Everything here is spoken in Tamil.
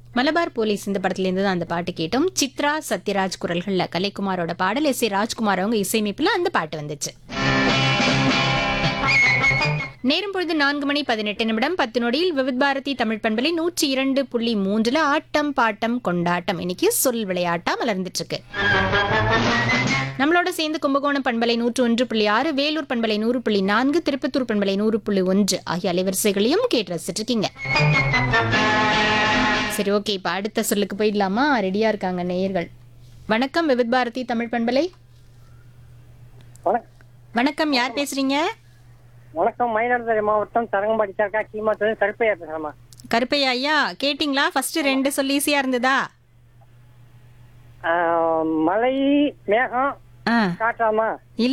மலபார் போலீஸ் இந்த படத்துல இருந்து தான் அந்த பாட்டு கேட்டோம் சித்ரா சத்யராஜ் குரல்கள்ல கலைக்குமாரோட பாடல் எஸ் ஏ ராஜ்குமார் அவங்க இசையமைப்புல அந்த பாட்டு வந்துச்சு நேரம் பொழுது நான்கு மணி பதினெட்டு நிமிடம் பத்து நொடியில் விவித் பாரதி தமிழ் பண்பலை நூற்றி இரண்டு புள்ளி மூன்றுல ஆட்டம் பாட்டம் கொண்டாட்டம் இன்னைக்கு சொல் விளையாட்டா மலர்ந்துட்டு இருக்கு நம்மளோட சேர்ந்து கும்பகோணம் பண்பலை நூற்று ஒன்று புள்ளி ஆறு வேலூர் பண்பலை நூறு புள்ளி நான்கு திருப்பத்தூர் பண்பலை நூறு புள்ளி ஒன்று ஆகிய அலைவரிசைகளையும் கேட்டு ரசிச்சிட்டு இருக்கீங்க சரி ஓகே இப்போ அடுத்த சொல்லுக்கு போயிடலாமா ரெடியா இருக்காங்க நேயர்கள் வணக்கம் விவித் பாரதி தமிழ் பண்பலை வணக்கம் வணக்கம் யார் பேசுறீங்க வணக்கம் மயிலாடுதுறை மாவட்டம் தரங்கம்பாடி சர்க்கா கீமாத்துல கருப்பையா பேசுறேம்மா கருப்பையா ஐயா கேட்டிங்களா ஃபர்ஸ்ட் ரெண்டு சொல்லி ஈஸியா இருந்ததா ஆஹ், மழை மேகம் ஆ காற்றாமா